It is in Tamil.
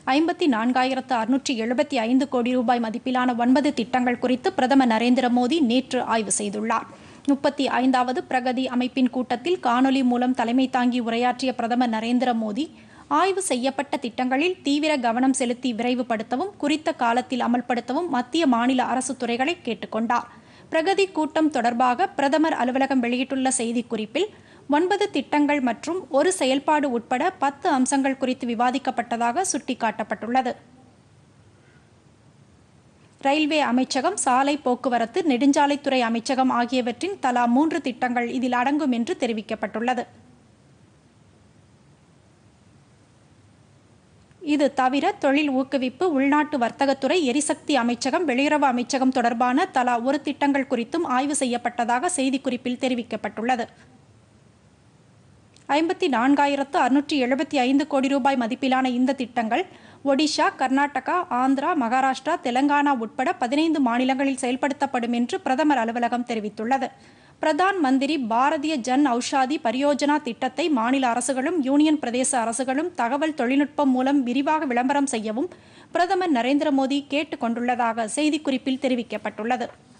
ஐம்பத்தி நான்காயிரத்து அறுநூற்றி எழுபத்தி ஐந்து கோடி ரூபாய் மதிப்பிலான ஒன்பது திட்டங்கள் குறித்து பிரதமர் நரேந்திர மோடி நேற்று ஆய்வு செய்துள்ளார் முப்பத்தி ஐந்தாவது பிரகதி அமைப்பின் கூட்டத்தில் காணொலி மூலம் தலைமை தாங்கி உரையாற்றிய பிரதமர் நரேந்திர மோடி ஆய்வு செய்யப்பட்ட திட்டங்களில் தீவிர கவனம் செலுத்தி விரைவுபடுத்தவும் குறித்த காலத்தில் அமல்படுத்தவும் மத்திய மாநில அரசு துறைகளை கேட்டுக்கொண்டார் பிரகதி கூட்டம் தொடர்பாக பிரதமர் அலுவலகம் வெளியிட்டுள்ள செய்திக்குறிப்பில் ஒன்பது திட்டங்கள் மற்றும் ஒரு செயல்பாடு உட்பட பத்து அம்சங்கள் குறித்து விவாதிக்கப்பட்டதாக சுட்டிக்காட்டப்பட்டுள்ளது ரயில்வே அமைச்சகம் சாலை போக்குவரத்து நெடுஞ்சாலைத்துறை அமைச்சகம் ஆகியவற்றின் தலா மூன்று திட்டங்கள் இதில் அடங்கும் என்று தெரிவிக்கப்பட்டுள்ளது இது தவிர தொழில் ஊக்குவிப்பு உள்நாட்டு வர்த்தகத்துறை எரிசக்தி அமைச்சகம் வெளியுறவு அமைச்சகம் தொடர்பான தலா ஒரு திட்டங்கள் குறித்தும் ஆய்வு செய்யப்பட்டதாக செய்திக்குறிப்பில் தெரிவிக்கப்பட்டுள்ளது ஐம்பத்தி நான்காயிரத்து அறுநூற்றி எழுபத்தி ஐந்து கோடி ரூபாய் மதிப்பிலான இந்த திட்டங்கள் ஒடிஷா கர்நாடகா ஆந்திரா மகாராஷ்டிரா தெலங்கானா உட்பட பதினைந்து மாநிலங்களில் செயல்படுத்தப்படும் என்று பிரதமர் அலுவலகம் தெரிவித்துள்ளது பிரதான் மந்திரி பாரதிய ஜன் ஔஷாதி பரியோஜனா திட்டத்தை மாநில அரசுகளும் யூனியன் பிரதேச அரசுகளும் தகவல் தொழில்நுட்பம் மூலம் விரிவாக விளம்பரம் செய்யவும் பிரதமர் நரேந்திர மோடி கேட்டுக் கொண்டுள்ளதாக செய்திக்குறிப்பில் தெரிவிக்கப்பட்டுள்ளது